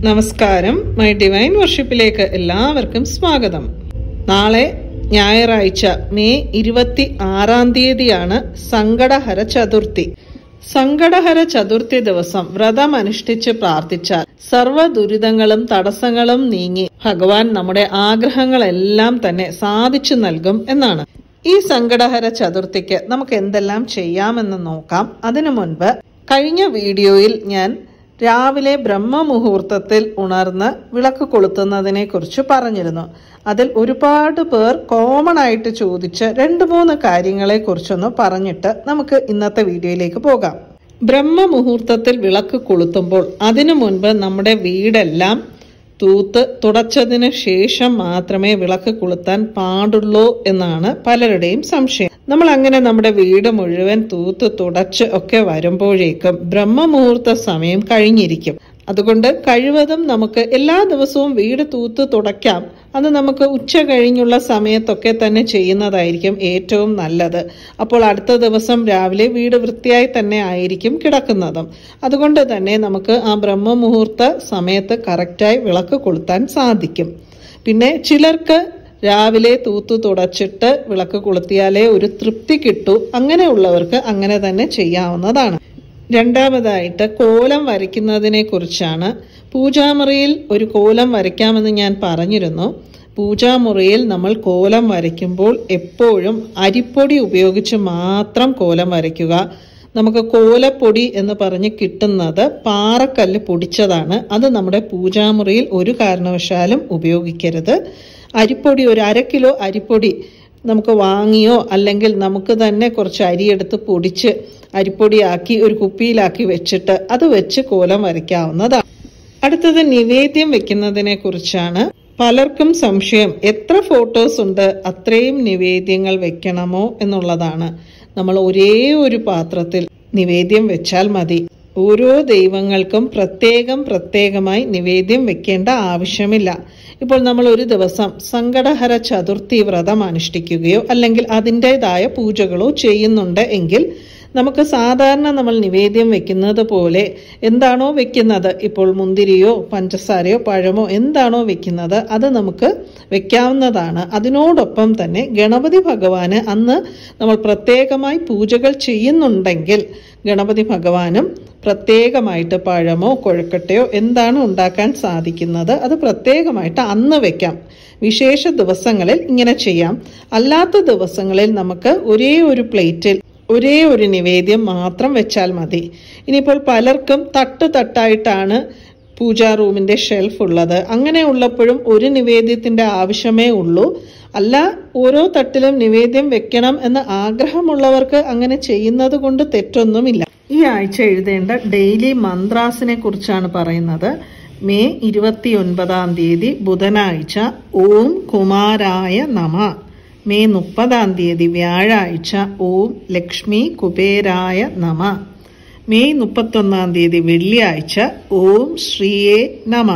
നമസ്കാരം my divine വർഷിപ്പിലേക്ക് എല്ലാവർക്കും സ്വാഗതം നാളെ ഞായറാഴ്ച മെയ് ഇരുപത്തി ആറാം തീയതിയാണ് സങ്കടഹര ചതുർത്ഥി സങ്കടഹര ചതുർത്ഥി ദിവസം വ്രതം അനുഷ്ഠിച്ച് പ്രാർത്ഥിച്ചാൽ സർവ്വ ദുരിതങ്ങളും തടസ്സങ്ങളും നീങ്ങി ഭഗവാൻ നമ്മുടെ ആഗ്രഹങ്ങളെല്ലാം തന്നെ സാധിച്ചു നൽകും എന്നാണ് ഈ സങ്കടഹര ചതുർത്ഥിക്ക് നമുക്ക് എന്തെല്ലാം ചെയ്യാമെന്ന് നോക്കാം അതിനു മുൻപ് കഴിഞ്ഞ വീഡിയോയിൽ ഞാൻ രാവിലെ ബ്രഹ്മമുഹൂർത്തത്തിൽ ഉണർന്ന് വിളക്ക് കൊളുത്തുന്നതിനെ കുറിച്ച് പറഞ്ഞിരുന്നു അതിൽ ഒരുപാട് പേർ കോമൺ ആയിട്ട് ചോദിച്ച രണ്ട് മൂന്ന് കാര്യങ്ങളെ കുറിച്ചൊന്ന് പറഞ്ഞിട്ട് നമുക്ക് ഇന്നത്തെ വീഡിയോയിലേക്ക് പോകാം ബ്രഹ്മമുഹൂർത്തത്തിൽ വിളക്ക് കൊളുത്തുമ്പോൾ അതിനു മുൻപ് നമ്മുടെ വീടെല്ലാം തൂത്ത് തുടച്ചതിന് ശേഷം മാത്രമേ വിളക്ക് കൊളുത്താൻ പാടുള്ളൂ എന്നാണ് പലരുടെയും സംശയം നമ്മൾ അങ്ങനെ നമ്മുടെ വീട് മുഴുവൻ തൂത്ത് തുടച്ച് ഒക്കെ വരുമ്പോഴേക്കും ബ്രഹ്മമുഹൂർത്ത സമയം കഴിഞ്ഞിരിക്കും അതുകൊണ്ട് കഴിവതും നമുക്ക് എല്ലാ ദിവസവും വീട് തൂത്ത് തുടയ്ക്കാം അത് നമുക്ക് ഉച്ച കഴിഞ്ഞുള്ള സമയത്തൊക്കെ തന്നെ ചെയ്യുന്നതായിരിക്കും ഏറ്റവും നല്ലത് അപ്പോൾ അടുത്ത ദിവസം രാവിലെ വീട് വൃത്തിയായി തന്നെ ആയിരിക്കും കിടക്കുന്നതും അതുകൊണ്ട് തന്നെ നമുക്ക് ആ ബ്രഹ്മമുഹൂർത്ത സമയത്ത് കറക്റ്റായി വിളക്ക് കൊളുത്താൻ സാധിക്കും പിന്നെ ചിലർക്ക് രാവിലെ തൂത്തു തുടച്ചിട്ട് വിളക്ക് കൊളുത്തിയാലേ ഒരു തൃപ്തി കിട്ടൂ അങ്ങനെയുള്ളവർക്ക് അങ്ങനെ തന്നെ ചെയ്യാവുന്നതാണ് രണ്ടാമതായിട്ട് കോലം വരയ്ക്കുന്നതിനെ കുറിച്ചാണ് പൂജാമുറിയിൽ ഒരു കോലം വരയ്ക്കാമെന്ന് ഞാൻ പറഞ്ഞിരുന്നു പൂജാമുറിയിൽ നമ്മൾ കോലം വരയ്ക്കുമ്പോൾ എപ്പോഴും അരിപ്പൊടി ഉപയോഗിച്ച് മാത്രം കോലം വരയ്ക്കുക നമുക്ക് കോലപ്പൊടി എന്ന് പറഞ്ഞ് കിട്ടുന്നത് പാറക്കല്ല് പൊടിച്ചതാണ് അത് നമ്മുടെ പൂജാമുറിയിൽ ഒരു കാരണവശാലും ഉപയോഗിക്കരുത് അരിപ്പൊടി ഒരു അര കിലോ അരിപ്പൊടി നമുക്ക് വാങ്ങിയോ അല്ലെങ്കിൽ നമുക്ക് തന്നെ കുറച്ച് അരിയെടുത്ത് പൊടിച്ച് അരിപ്പൊടിയാക്കി ഒരു കുപ്പിയിലാക്കി വെച്ചിട്ട് അത് വെച്ച് കോലം വരയ്ക്കാവുന്നതാണ് അടുത്തത് നിവേദ്യം വെക്കുന്നതിനെ കുറിച്ചാണ് പലർക്കും സംശയം എത്ര ഫോട്ടോസ് ഉണ്ട് അത്രയും നിവേദ്യങ്ങൾ വെക്കണമോ എന്നുള്ളതാണ് നമ്മൾ ഒരേ ഒരു പാത്രത്തിൽ നിവേദ്യം വെച്ചാൽ മതി ഓരോ ദൈവങ്ങൾക്കും പ്രത്യേകം പ്രത്യേകമായി നിവേദ്യം വെക്കേണ്ട ആവശ്യമില്ല ഇപ്പോൾ നമ്മൾ ഒരു ദിവസം സങ്കടഹര ചതുർത്ഥി വ്രതം അനുഷ്ഠിക്കുകയോ അല്ലെങ്കിൽ അതിൻ്റെതായ പൂജകളോ ചെയ്യുന്നുണ്ട് എങ്കിൽ നമുക്ക് സാധാരണ നമ്മൾ നിവേദ്യം വെക്കുന്നത് പോലെ എന്താണോ വെക്കുന്നത് ഇപ്പോൾ മുന്തിരിയോ പഞ്ചസാരയോ പഴമോ എന്താണോ വെക്കുന്നത് അത് നമുക്ക് വെക്കാവുന്നതാണ് അതിനോടൊപ്പം തന്നെ ഗണപതി ഭഗവാന് അന്ന് നമ്മൾ പ്രത്യേകമായി പൂജകൾ ചെയ്യുന്നുണ്ടെങ്കിൽ ഗണപതി ഭഗവാനും പ്രത്യേകമായിട്ട് പഴമോ കൊഴക്കട്ടയോ എന്താണ് ഉണ്ടാക്കാൻ സാധിക്കുന്നത് അത് പ്രത്യേകമായിട്ട് അന്ന് വെക്കാം വിശേഷ ദിവസങ്ങളിൽ ഇങ്ങനെ ചെയ്യാം അല്ലാത്ത ദിവസങ്ങളിൽ നമുക്ക് ഒരേ ഒരു പ്ലേറ്റിൽ ഒരേ ഒരു നിവേദ്യം മാത്രം വെച്ചാൽ മതി ഇനിയിപ്പോൾ പലർക്കും തട്ട് തട്ടായിട്ടാണ് പൂജാ റൂമിന്റെ ഷെൽഫ് ഉള്ളത് അങ്ങനെ ഉള്ളപ്പോഴും ഒരു നിവേദ്യത്തിന്റെ ആവശ്യമേ ഉള്ളൂ അല്ല ഓരോ തട്ടിലും നിവേദ്യം വെക്കണം എന്ന് ആഗ്രഹമുള്ളവർക്ക് അങ്ങനെ ചെയ്യുന്നത് കൊണ്ട് തെറ്റൊന്നുമില്ല ഈ ആഴ്ച എഴുതേണ്ട ഡെയിലി മന്ത്രാസിനെ കുറിച്ചാണ് പറയുന്നത് മെയ് ഇരുപത്തി ഒൻപതാം തീയതി ബുധനാഴ്ച ഓം കുമാരായ നമ മെയ് മുപ്പതാം തീയതി വ്യാഴാഴ്ച ഓം ലക്ഷ്മി കുബേരായ നമ മെയ് മുപ്പത്തൊന്നാം തീയതി വെള്ളിയാഴ്ച ഓം ശ്രീയേ നമ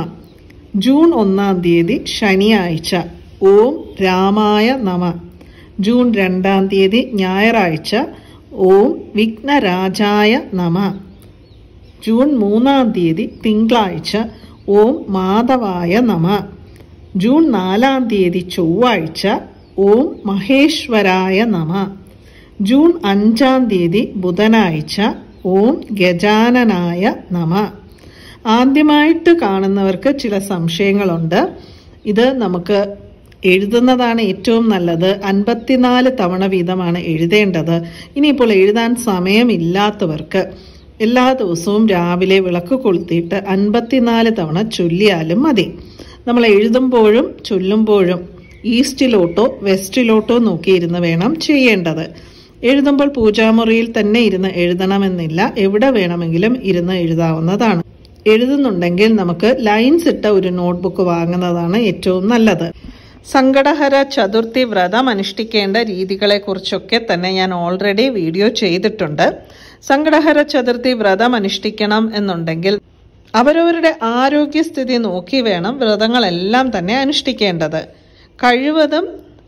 ജൂൺ ഒന്നാം തീയതി ശനിയാഴ്ച ഓം രാമായ നമ ജൂൺ രണ്ടാം തീയതി ഞായറാഴ്ച ഓം വിഘ്നരാജായ നമ ജൂൺ മൂന്നാം തീയതി തിങ്കളാഴ്ച ഓം മാധവായ നമ ജൂൺ നാലാം തീയതി ചൊവ്വാഴ്ച ഓം മഹേശ്വരായ നമ ജൂൺ അഞ്ചാം തീയതി ബുധനാഴ്ച ഓം ഗജാനനായ നമ ആദ്യമായിട്ട് കാണുന്നവർക്ക് ചില സംശയങ്ങളുണ്ട് ഇത് നമുക്ക് എഴുതുന്നതാണ് ഏറ്റവും നല്ലത് അൻപത്തിനാല് തവണ വീതമാണ് എഴുതേണ്ടത് ഇനിയിപ്പോൾ എഴുതാൻ സമയമില്ലാത്തവർക്ക് എല്ലാ ദിവസവും രാവിലെ വിളക്ക് കൊളുത്തിയിട്ട് അൻപത്തിനാല് തവണ ചൊല്ലിയാലും മതി നമ്മൾ എഴുതുമ്പോഴും ചൊല്ലുമ്പോഴും ഈസ്റ്റിലോട്ടോ വെസ്റ്റിലോട്ടോ നോക്കിയിരുന്ന് വേണം ചെയ്യേണ്ടത് എഴുതുമ്പോൾ പൂജാമുറിയിൽ തന്നെ ഇരുന്ന് എഴുതണമെന്നില്ല എവിടെ വേണമെങ്കിലും ഇരുന്ന് എഴുതാവുന്നതാണ് എഴുതുന്നുണ്ടെങ്കിൽ നമുക്ക് ലൈൻസ് ഇട്ട ഒരു നോട്ട്ബുക്ക് വാങ്ങുന്നതാണ് ഏറ്റവും നല്ലത് സങ്കടഹര ചതുർത്ഥി വ്രതം അനുഷ്ഠിക്കേണ്ട രീതികളെ കുറിച്ചൊക്കെ തന്നെ ഞാൻ ഓൾറെഡി വീഡിയോ ചെയ്തിട്ടുണ്ട് സങ്കടഹര ചതുർത്ഥി വ്രതം അനുഷ്ഠിക്കണം എന്നുണ്ടെങ്കിൽ അവരവരുടെ ആരോഗ്യസ്ഥിതി നോക്കി വേണം വ്രതങ്ങളെല്ലാം തന്നെ അനുഷ്ഠിക്കേണ്ടത് കഴിവതും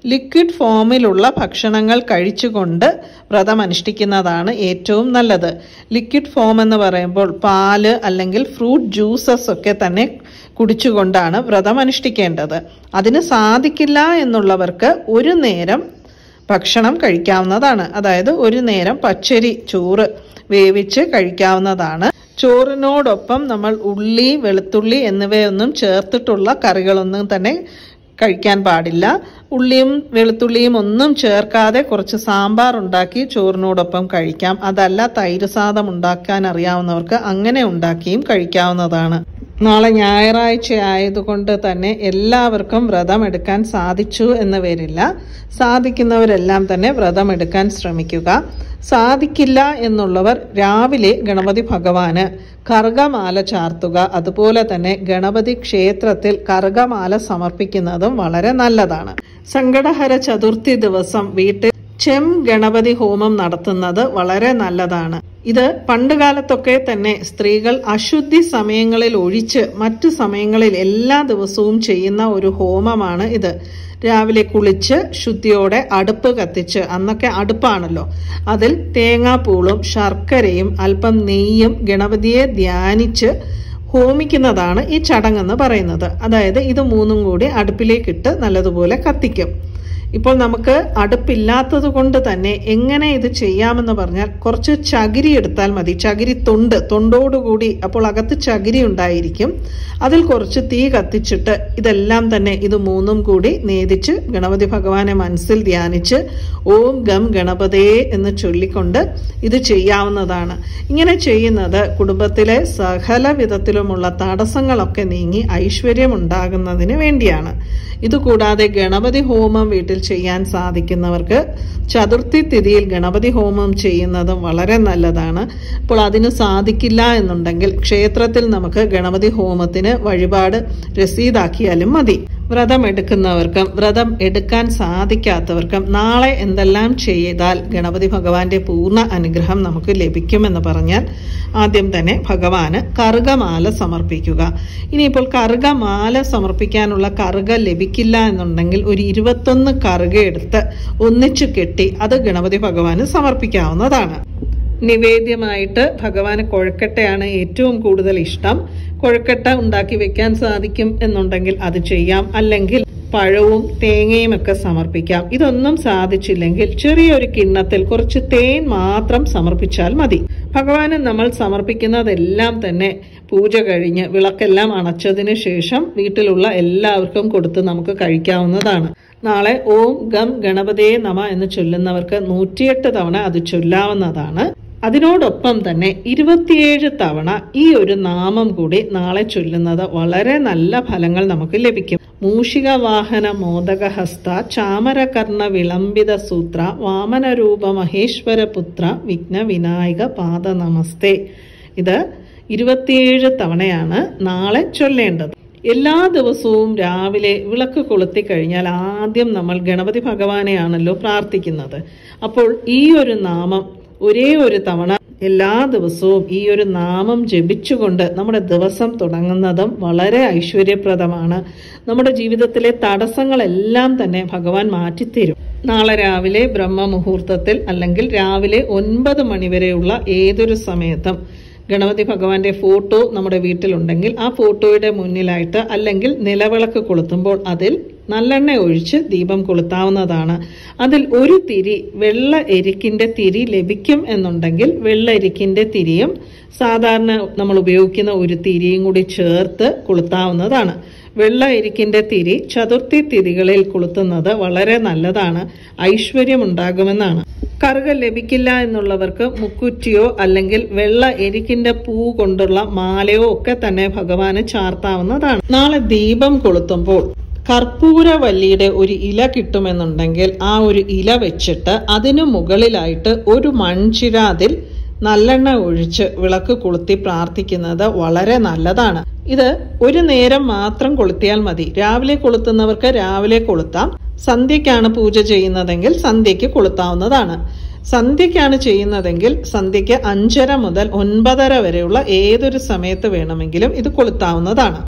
ലിക്വിഡ് ഫോമിലുള്ള ഭക്ഷണങ്ങൾ കഴിച്ചുകൊണ്ട് വ്രതം അനുഷ്ഠിക്കുന്നതാണ് ഏറ്റവും നല്ലത് ലിക്വിഡ് ഫോം എന്ന് പറയുമ്പോൾ പാല് അല്ലെങ്കിൽ ഫ്രൂട്ട് ജ്യൂസസ് ഒക്കെ തന്നെ കുടിച്ചുകൊണ്ടാണ് വ്രതം അനുഷ്ഠിക്കേണ്ടത് അതിന് സാധിക്കില്ല എന്നുള്ളവർക്ക് ഒരു നേരം ഭക്ഷണം കഴിക്കാവുന്നതാണ് അതായത് ഒരു നേരം പച്ചരി ചോറ് വേവിച്ച് കഴിക്കാവുന്നതാണ് ചോറിനോടൊപ്പം നമ്മൾ ഉള്ളി വെളുത്തുള്ളി എന്നിവയൊന്നും ചേർത്തിട്ടുള്ള കറികളൊന്നും തന്നെ കഴിക്കാൻ പാടില്ല ഉള്ളിയും വെളുത്തുള്ളിയും ഒന്നും ചേർക്കാതെ കുറച്ച് സാമ്പാർ ഉണ്ടാക്കി ചോറിനോടൊപ്പം കഴിക്കാം അതല്ല തൈര് സാദം ഉണ്ടാക്കാൻ അറിയാവുന്നവർക്ക് അങ്ങനെ ഉണ്ടാക്കിയും കഴിക്കാവുന്നതാണ് നാളെ ഞായറാഴ്ച ആയതുകൊണ്ട് തന്നെ എല്ലാവർക്കും വ്രതം എടുക്കാൻ സാധിച്ചു എന്ന് വരില്ല സാധിക്കുന്നവരെല്ലാം തന്നെ വ്രതം എടുക്കാൻ ശ്രമിക്കുക സാധിക്കില്ല എന്നുള്ളവർ രാവിലെ ഗണപതി ഭഗവാന് കർഗമാല ചാർത്തുക അതുപോലെ തന്നെ ഗണപതി ക്ഷേത്രത്തിൽ കർഗമാല സമർപ്പിക്കുന്നതും വളരെ നല്ലതാണ് സങ്കടഹര ചതുർത്ഥി ദിവസം വീട്ടിൽ ചെം ഗണപതി ഹോമം നടത്തുന്നത് വളരെ നല്ലതാണ് ഇത് പണ്ടുകാലത്തൊക്കെ തന്നെ സ്ത്രീകൾ അശുദ്ധി സമയങ്ങളിൽ ഒഴിച്ച് മറ്റു സമയങ്ങളിൽ എല്ലാ ദിവസവും ചെയ്യുന്ന ഒരു ഹോമമാണ് ഇത് രാവിലെ കുളിച്ച് ശുദ്ധിയോടെ അടുപ്പ് കത്തിച്ച് അന്നൊക്കെ അടുപ്പാണല്ലോ അതിൽ തേങ്ങാപ്പൂളും ശർക്കരയും അല്പം നെയ്യും ഗണപതിയെ ധ്യാനിച്ച് ഹോമിക്കുന്നതാണ് ഈ ചടങ്ങെന്ന് പറയുന്നത് അതായത് ഇത് മൂന്നും കൂടി അടുപ്പിലേക്കിട്ട് നല്ലതുപോലെ കത്തിക്കും ഇപ്പോൾ നമുക്ക് അടുപ്പില്ലാത്തത് കൊണ്ട് തന്നെ എങ്ങനെ ഇത് ചെയ്യാമെന്ന് പറഞ്ഞാൽ കുറച്ച് ചകിരി എടുത്താൽ മതി ചകിരി തൊണ്ട് തൊണ്ടോടുകൂടി അപ്പോൾ അകത്ത് ചകിരി ഉണ്ടായിരിക്കും അതിൽ കുറച്ച് തീ കത്തിച്ചിട്ട് ഇതെല്ലാം തന്നെ ഇത് മൂന്നും കൂടി നേദിച്ച് ഗണപതി ഭഗവാനെ മനസ്സിൽ ധ്യാനിച്ച് ഓം ഗം ഗണപതേ എന്ന് ചൊല്ലിക്കൊണ്ട് ഇത് ചെയ്യാവുന്നതാണ് ഇങ്ങനെ ചെയ്യുന്നത് കുടുംബത്തിലെ സകല വിധത്തിലുമുള്ള തടസ്സങ്ങളൊക്കെ നീങ്ങി ഐശ്വര്യം ഉണ്ടാകുന്നതിന് വേണ്ടിയാണ് ഇതുകൂടാതെ ഗണപതി ഹോമം വീട്ടിൽ ചെയ്യാൻ സാധിക്കുന്നവർക്ക് ചതുർത്ഥി തിഥിയിൽ ഗണപതി ഹോമം ചെയ്യുന്നതും വളരെ നല്ലതാണ് അപ്പോൾ അതിന് സാധിക്കില്ല എന്നുണ്ടെങ്കിൽ ക്ഷേത്രത്തിൽ നമുക്ക് ഗണപതി ഹോമത്തിന് വഴിപാട് രസീതാക്കിയാലും മതി വ്രതം എടുക്കുന്നവർക്കും വ്രതം എടുക്കാൻ സാധിക്കാത്തവർക്കും നാളെ എന്തെല്ലാം ചെയ്താൽ ഗണപതി ഭഗവാന്റെ പൂർണ്ണ അനുഗ്രഹം നമുക്ക് ലഭിക്കുമെന്ന് പറഞ്ഞാൽ ആദ്യം തന്നെ ഭഗവാന് കറുകമാല സമർപ്പിക്കുക ഇനിയിപ്പോൾ കറുകമാല സമർപ്പിക്കാനുള്ള കറുക ലഭിക്കില്ല എന്നുണ്ടെങ്കിൽ ഒരു ഇരുപത്തൊന്ന് കറുക എടുത്ത് ഒന്നിച്ചു കെട്ടി അത് ഗണപതി ഭഗവാന് സമർപ്പിക്കാവുന്നതാണ് നിവേദ്യമായിട്ട് ഭഗവാന് കൊഴക്കട്ടയാണ് ഏറ്റവും കൂടുതൽ ഇഷ്ടം കൊഴക്കട്ട ഉണ്ടാക്കി വെക്കാൻ സാധിക്കും എന്നുണ്ടെങ്കിൽ അത് ചെയ്യാം അല്ലെങ്കിൽ പഴവും തേങ്ങയും ഒക്കെ സമർപ്പിക്കാം ഇതൊന്നും സാധിച്ചില്ലെങ്കിൽ ചെറിയൊരു കിണ്ണത്തിൽ കുറച്ച് തേൻ മാത്രം സമർപ്പിച്ചാൽ മതി ഭഗവാന് നമ്മൾ സമർപ്പിക്കുന്നതെല്ലാം തന്നെ പൂജ കഴിഞ്ഞ് വിളക്കെല്ലാം അണച്ചതിന് ശേഷം വീട്ടിലുള്ള എല്ലാവർക്കും കൊടുത്ത് നമുക്ക് കഴിക്കാവുന്നതാണ് നാളെ ഓം ഗം ഗണപതേ നമ എന്ന് ചൊല്ലുന്നവർക്ക് നൂറ്റിയെട്ട് തവണ അത് ചൊല്ലാവുന്നതാണ് അതിനോടൊപ്പം തന്നെ ഇരുപത്തിയേഴ് തവണ ഈ ഒരു നാമം കൂടി നാളെ ചൊല്ലുന്നത് വളരെ നല്ല ഫലങ്ങൾ നമുക്ക് ലഭിക്കും മൂഷിക വാഹന മോദകഹസ്ത ചാമരകർണ വിളംബിത സൂത്ര വാമനരൂപ മഹേശ്വര പുത്ര വിഘ്ന വിനായക പാദ നമസ്തേ ഇത് ഇരുപത്തിയേഴ് തവണയാണ് നാളെ ചൊല്ലേണ്ടത് എല്ലാ ദിവസവും രാവിലെ വിളക്ക് കൊളുത്തി കഴിഞ്ഞാൽ ആദ്യം നമ്മൾ ഗണപതി ഭഗവാനെയാണല്ലോ പ്രാർത്ഥിക്കുന്നത് അപ്പോൾ ഈ ഒരു നാമം ഒരേ ഒരു തവണ എല്ലാ ദിവസവും ഈ ഒരു നാമം ജപിച്ചുകൊണ്ട് നമ്മുടെ ദിവസം തുടങ്ങുന്നതും വളരെ ഐശ്വര്യപ്രദമാണ് നമ്മുടെ ജീവിതത്തിലെ തടസ്സങ്ങളെല്ലാം തന്നെ ഭഗവാൻ മാറ്റിത്തരും നാളെ രാവിലെ ബ്രഹ്മമുഹൂർത്തത്തിൽ അല്ലെങ്കിൽ രാവിലെ ഒൻപത് മണിവരെയുള്ള ഏതൊരു സമയത്തും ഗണപതി ഭഗവാന്റെ ഫോട്ടോ നമ്മുടെ വീട്ടിലുണ്ടെങ്കിൽ ആ ഫോട്ടോയുടെ മുന്നിലായിട്ട് അല്ലെങ്കിൽ നിലവിളക്ക് കൊളുത്തുമ്പോൾ അതിൽ നല്ലെണ്ണ ഒഴിച്ച് ദീപം കൊളുത്താവുന്നതാണ് അതിൽ ഒരു തിരി വെള്ള എരിക്കിന്റെ തിരി ലഭിക്കും എന്നുണ്ടെങ്കിൽ വെള്ള എരിക്കിന്റെ തിരിയും സാധാരണ നമ്മൾ ഉപയോഗിക്കുന്ന ഒരു തിരിയും കൂടി ചേർത്ത് കൊളുത്താവുന്നതാണ് വെള്ള എരിക്കിന്റെ തിരി ചതുർത്ഥി തിരികളിൽ കൊളുത്തുന്നത് വളരെ നല്ലതാണ് ഐശ്വര്യമുണ്ടാകുമെന്നാണ് കറുക ലഭിക്കില്ല എന്നുള്ളവർക്ക് മുക്കുറ്റിയോ അല്ലെങ്കിൽ വെള്ള എരിക്കിന്റെ പൂ കൊണ്ടുള്ള മാലയോ ഒക്കെ തന്നെ ഭഗവാന് ചാർത്താവുന്നതാണ് നാളെ ദീപം കൊളുത്തുമ്പോൾ കർപ്പൂരവല്ലിയുടെ ഒരു ഇല കിട്ടുമെന്നുണ്ടെങ്കിൽ ആ ഒരു ഇല വെച്ചിട്ട് അതിനു മുകളിലായിട്ട് ഒരു മൺചിരാതിൽ നല്ലെണ്ണ ഒഴിച്ച് വിളക്ക് കൊളുത്തി പ്രാർത്ഥിക്കുന്നത് വളരെ നല്ലതാണ് ഇത് ഒരു നേരം മാത്രം കൊളുത്തിയാൽ മതി രാവിലെ കൊളുത്തുന്നവർക്ക് രാവിലെ കൊളുത്താം സന്ധ്യയ്ക്കാണ് പൂജ ചെയ്യുന്നതെങ്കിൽ സന്ധ്യയ്ക്ക് കൊളുത്താവുന്നതാണ് സന്ധ്യയ്ക്കാണ് ചെയ്യുന്നതെങ്കിൽ സന്ധ്യയ്ക്ക് അഞ്ചര മുതൽ ഒൻപതര വരെയുള്ള ഏതൊരു സമയത്ത് വേണമെങ്കിലും ഇത് കൊളുത്താവുന്നതാണ്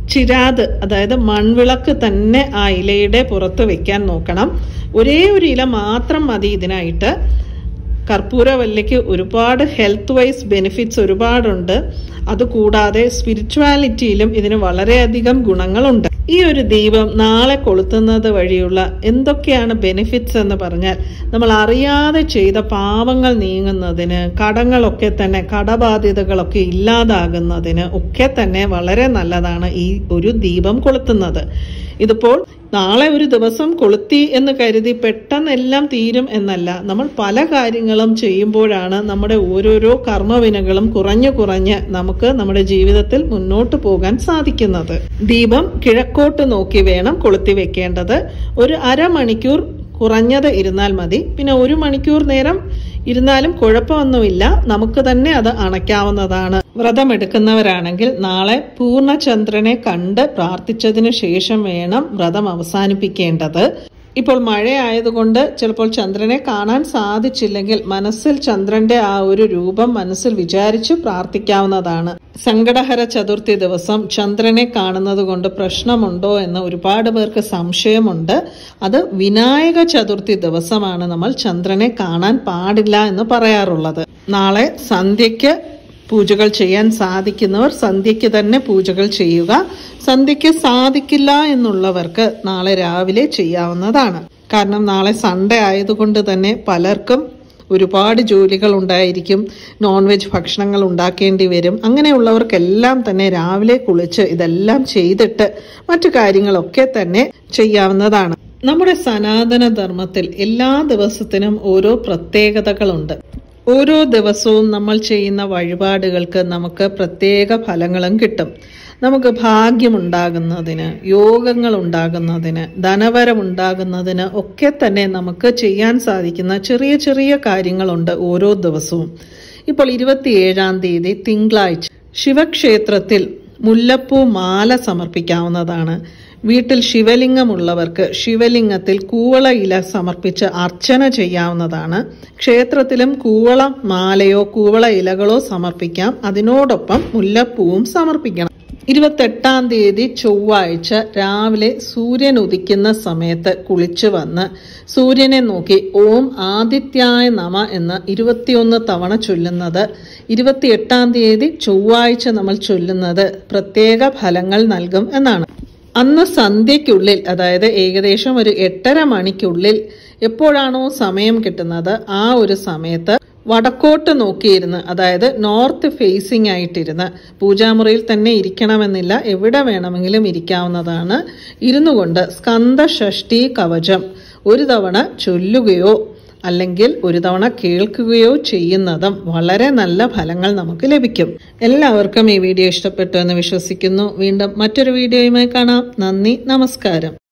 ചിരാത് അതായത് മൺവിളക്ക് തന്നെ ആ ഇലയുടെ പുറത്ത് വെക്കാൻ നോക്കണം ഒരേ ഒരു ഇല മാത്രം മതി ഇതിനായിട്ട് കർപ്പൂരവല്ലിക്ക് ഒരുപാട് ഹെൽത്ത് വൈസ് ബെനിഫിറ്റ്സ് ഒരുപാടുണ്ട് അതുകൂടാതെ സ്പിരിച്വാലിറ്റിയിലും ഇതിന് വളരെയധികം ഗുണങ്ങളുണ്ട് ഈ ഒരു ദീപം നാളെ കൊളുത്തുന്നത് വഴിയുള്ള എന്തൊക്കെയാണ് ബെനിഫിറ്റ്സ് എന്ന് പറഞ്ഞാൽ നമ്മൾ അറിയാതെ ചെയ്ത പാവങ്ങൾ നീങ്ങുന്നതിന് കടങ്ങളൊക്കെ തന്നെ കടബാധ്യതകളൊക്കെ ഇല്ലാതാകുന്നതിന് ഒക്കെ തന്നെ വളരെ നല്ലതാണ് ഈ ഒരു ദീപം കൊളുത്തുന്നത് ഇതിപ്പോൾ നാളെ ഒരു ദിവസം കൊളുത്തി എന്ന് കരുതി പെട്ടെന്ന് എല്ലാം തീരും എന്നല്ല നമ്മൾ പല കാര്യങ്ങളും ചെയ്യുമ്പോഴാണ് നമ്മുടെ ഓരോരോ കർമ്മവിനകളും കുറഞ്ഞു കുറഞ്ഞ് നമുക്ക് നമ്മുടെ ജീവിതത്തിൽ മുന്നോട്ട് പോകാൻ സാധിക്കുന്നത് ദീപം കിഴക്കോട്ട് നോക്കി വേണം കൊളുത്തി വെക്കേണ്ടത് ഒരു അരമണിക്കൂർ കുറഞ്ഞത് ഇരുന്നാൽ മതി പിന്നെ ഒരു മണിക്കൂർ നേരം ഇരുന്നാലും കുഴപ്പമൊന്നുമില്ല നമുക്ക് തന്നെ അത് അണയ്ക്കാവുന്നതാണ് വ്രതമെടുക്കുന്നവരാണെങ്കിൽ നാളെ പൂർണ്ണചന്ദ്രനെ കണ്ട് പ്രാർത്ഥിച്ചതിന് ശേഷം വേണം വ്രതം അവസാനിപ്പിക്കേണ്ടത് ഇപ്പോൾ മഴയായതുകൊണ്ട് ചിലപ്പോൾ ചന്ദ്രനെ കാണാൻ സാധിച്ചില്ലെങ്കിൽ മനസ്സിൽ ചന്ദ്രന്റെ ആ ഒരു രൂപം മനസ്സിൽ വിചാരിച്ച് പ്രാർത്ഥിക്കാവുന്നതാണ് സങ്കടഹര ചതുർത്ഥി ദിവസം ചന്ദ്രനെ കാണുന്നത് കൊണ്ട് പ്രശ്നമുണ്ടോ എന്ന് ഒരുപാട് പേർക്ക് സംശയമുണ്ട് അത് വിനായക ചതുർത്ഥി ദിവസമാണ് നമ്മൾ ചന്ദ്രനെ കാണാൻ പാടില്ല എന്ന് പറയാറുള്ളത് നാളെ സന്ധ്യയ്ക്ക് പൂജകൾ ചെയ്യാൻ സാധിക്കുന്നവർ സന്ധ്യയ്ക്ക് തന്നെ പൂജകൾ ചെയ്യുക സന്ധ്യയ്ക്ക് സാധിക്കില്ല എന്നുള്ളവർക്ക് നാളെ രാവിലെ ചെയ്യാവുന്നതാണ് കാരണം നാളെ സൺഡേ ആയതുകൊണ്ട് തന്നെ പലർക്കും ഒരുപാട് ജോലികൾ ഉണ്ടായിരിക്കും നോൺ വെജ് ഭക്ഷണങ്ങൾ ഉണ്ടാക്കേണ്ടി വരും അങ്ങനെയുള്ളവർക്കെല്ലാം തന്നെ രാവിലെ കുളിച്ച് ഇതെല്ലാം ചെയ്തിട്ട് മറ്റു കാര്യങ്ങളൊക്കെ തന്നെ ചെയ്യാവുന്നതാണ് നമ്മുടെ സനാതന ധർമ്മത്തിൽ എല്ലാ ദിവസത്തിനും ഓരോ പ്രത്യേകതകളുണ്ട് ഓരോ ദിവസവും നമ്മൾ ചെയ്യുന്ന വഴിപാടുകൾക്ക് നമുക്ക് പ്രത്യേക ഫലങ്ങളും കിട്ടും നമുക്ക് ഭാഗ്യമുണ്ടാകുന്നതിന് യോഗങ്ങൾ ഉണ്ടാകുന്നതിന് ധനവരം ഉണ്ടാകുന്നതിന് ഒക്കെ തന്നെ നമുക്ക് ചെയ്യാൻ സാധിക്കുന്ന ചെറിയ ചെറിയ കാര്യങ്ങളുണ്ട് ഓരോ ദിവസവും ഇപ്പോൾ ഇരുപത്തിയേഴാം തീയതി തിങ്കളാഴ്ച ശിവക്ഷേത്രത്തിൽ മുല്ലപ്പൂ മാല സമർപ്പിക്കാവുന്നതാണ് വീട്ടിൽ ശിവലിംഗമുള്ളവർക്ക് ശിവലിംഗത്തിൽ കൂവള ഇല സമർപ്പിച്ച് അർച്ചന ചെയ്യാവുന്നതാണ് ക്ഷേത്രത്തിലും കൂവള മാലയോ കൂവള ഇലകളോ സമർപ്പിക്കാം അതിനോടൊപ്പം മുല്ലപ്പൂവും സമർപ്പിക്കണം ഇരുപത്തെട്ടാം തീയതി ചൊവ്വാഴ്ച രാവിലെ സൂര്യൻ ഉദിക്കുന്ന സമയത്ത് കുളിച്ചു വന്ന് സൂര്യനെ നോക്കി ഓം ആദിത്യായ നമ എന്ന് ഇരുപത്തിയൊന്ന് തവണ ചൊല്ലുന്നത് ഇരുപത്തിയെട്ടാം തീയതി ചൊവ്വാഴ്ച നമ്മൾ ചൊല്ലുന്നത് പ്രത്യേക ഫലങ്ങൾ നൽകും എന്നാണ് അന്ന് സന്ധ്യയ്ക്കുള്ളിൽ അതായത് ഏകദേശം ഒരു എട്ടര മണിക്കുള്ളിൽ എപ്പോഴാണോ സമയം കിട്ടുന്നത് ആ ഒരു സമയത്ത് വടക്കോട്ട് നോക്കിയിരുന്ന് അതായത് നോർത്ത് ഫേസിംഗ് ആയിട്ടിരുന്ന് പൂജാമുറിയിൽ തന്നെ ഇരിക്കണമെന്നില്ല എവിടെ വേണമെങ്കിലും ഇരിക്കാവുന്നതാണ് ഇരുന്നു കൊണ്ട് സ്കന്ദ ഷഷ്ടി കവചം ഒരു തവണ ചൊല്ലുകയോ അല്ലെങ്കിൽ ഒരു തവണ കേൾക്കുകയോ ചെയ്യുന്നതും വളരെ നല്ല ഫലങ്ങൾ നമുക്ക് ലഭിക്കും എല്ലാവർക്കും ഈ വീഡിയോ ഇഷ്ടപ്പെട്ടു എന്ന് വിശ്വസിക്കുന്നു വീണ്ടും മറ്റൊരു വീഡിയോയുമായി കാണാം നന്ദി നമസ്കാരം